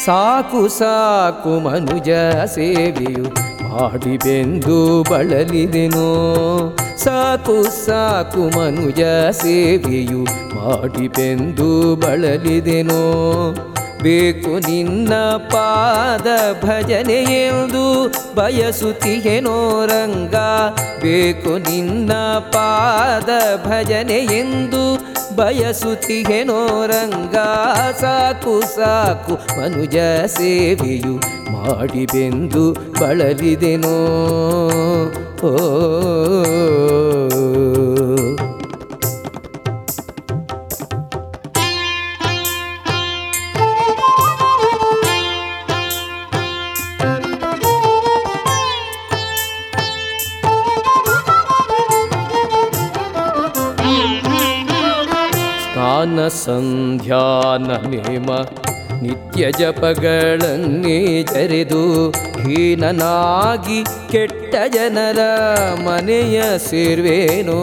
ಸಾಕು ಸಾಕು ಮನುಜ ಸೇವೆಯು ಮಾಡಿ ಬೆಂದು ಬಳಲಿದೆನೋ ಸಾಕು ಸಾಕು ಮನುಜ ಸೇವೆಯು ಮಾಡಿ ಬೆಂದು ಬಳಲಿದೆನೋ ಬೇಕು ನಿನ್ನ ಪಾದ ಭಜನೆ ಎಂದು ಬಯಸುತ್ತಿಗೆನೋ ರಂಗ ಬೇಕು ನಿನ್ನ ಪಾದ ಭಜನೆ ಎಂದು ಬಯಸುತ್ತಿಗೆನೋ ರಂಗ ಸಾಕು ಸಾಕು ಮನುಜ ಸೇವೆಯು ಮಾಡಿ ಬೆಂದು ಬಳಲಿದೆನೋ ಓ ಸ್ನಾನ ಸಂಧ್ಯಾನ ನೇಮ ನಿತ್ಯ ಜಪಗಳನ್ನೇ ಜರೆದು ಹೀನನಾಗಿ ಕೆಟ್ಟ ಜನರ ಮನೆಯ ಸೇರ್ವೇನೋ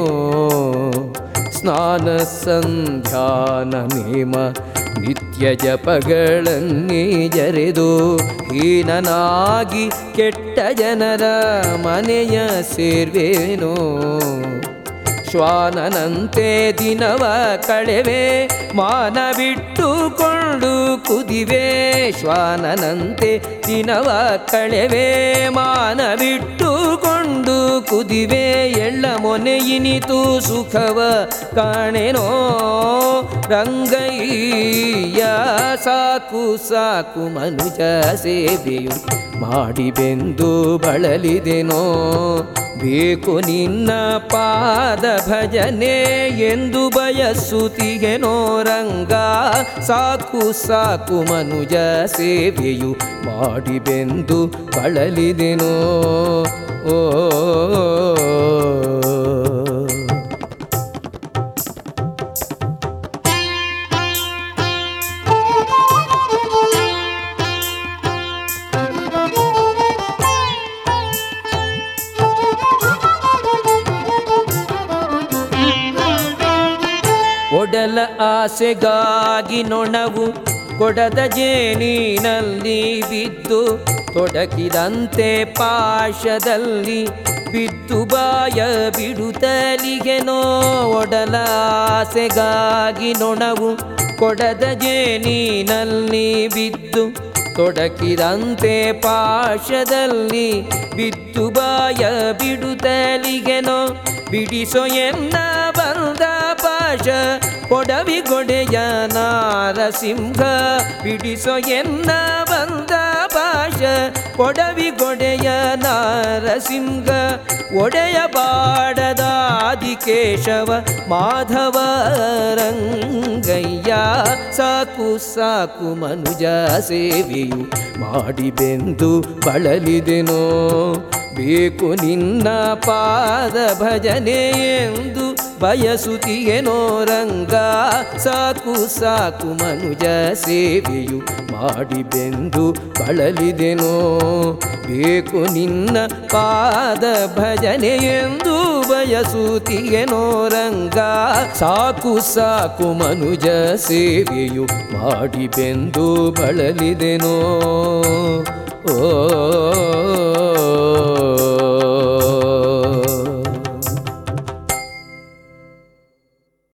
ಸ್ನಾನ ಸಂಧ್ಯಾನ ನೇಮ ನಿತ್ಯ ಜಪಗಳನ್ನೇ ಜರೆದು ಹೀನನಾಗಿ ಕೆಟ್ಟ ಜನರ ಮನೆಯ ಸೇರ್ವೇನೋ ಶ್ವಾನನಂತೆ ದಿನವ ಕಳೆವೆ ಮಾನ ಬಿಟ್ಟುಕೊಂಡು ಕುದಿವೆ ಶ್ವಾನನಂತೆ ದಿನವ ಕಳೆವೆ ಮಾನ ಬಿಟ್ಟುಕೊಂಡು ಕುದಿವೆ ಎಳ್ಳ ಮೊನೆಯಿನಿತು ಸುಖವ ಕಾಣೆನೋ ರಂಗಯ್ಯ ಸಾಕು ಸಾಕು ಮನುಜ ಸೇವೆಯು ಮಾಡಿ ಬೆಂದು ಬಳಲಿದೆನೋ ಬೇಕು ನಿನ್ನ ಪಾದ ಭಜನೆ ಎಂದು ಬಯಸುತ್ತಿಗೆನೋ ರಂಗ ಸಾಕು ಸಾಕು ಮನುಜ ಸೇವೆಯು ಮಾಡಿ ಬೆಂದು ಬಳಲಿದೆನೋ ಓ ಒಡಲ ಆಸೆಗಾಗಿ ನೊಣವು ಕೊಡದ ಜೇನಿನಲ್ಲಿ ಬಿದ್ದು ತೊಡಕಿದಂತೆ ಪಾಶದಲ್ಲಿ ಬಿದ್ದು ಬಾಯ ಬಿಡುತ್ತಲಿಗೆನೋ ಒಡಲ ಆಸೆಗಾಗಿ ನೊಣವು ಕೊಡದ ಜೇನಿನಲ್ಲಿ ಬಿದ್ದು ತೊಡಕಿದಂತೆ ಪಾಶದಲ್ಲಿ ಬಿದ್ದು ಬಾಯ ಬಿಡುತ್ತಲಿಗೆನೋ ಬಿಡಿಸೋ ಎನ್ನ ಬಂದ ಪಾಶ ಕೊಡವಿಗೊಡೆಯ ನಾರಸಿಂಹ ಬಿಡಿಸೋ ಎನ್ನ ಬಂದ ಪಾಶ ಕೊಡವಿಗೊಡೆಯ ನಾರಸಿಂಹ ಒಡೆಯ ಬಾಡದಾದಿ ಕೇಶವ ಮಾಧವ ರಂಗಯ್ಯ ಸಾಕು ಸಾಕು ಮನುಜ ಸೇವೆಯು ಮಾಡಿ ಬೆಂದು ಬಳಲಿದೆನೋ ಬೇಕು ನಿನ್ನ ಪಾದ ಭಜನೆ ಎಂದು ಬಯಸುತ್ತಿಗೆನೋ ರಂಗ ಸಾಕು ಸಾಕು ಮನುಜ ಸೇವೆಯು ಮಾಡಿ ಬೆಂದು ಬಳಲಿದೆನೋ ಬೇಕು ನಿನ್ನ ಪಾದ ಭಜನೆ ಎಂದು ಬಯಸುತ್ತಿಗೆನೋ ರಂಗ ಸಾಕು ಸಾಕು ಮನುಜ ಸೇವೆಯು ಮಾಡಿ ಬೆಂದು ಬಳಲಿದೆನೋ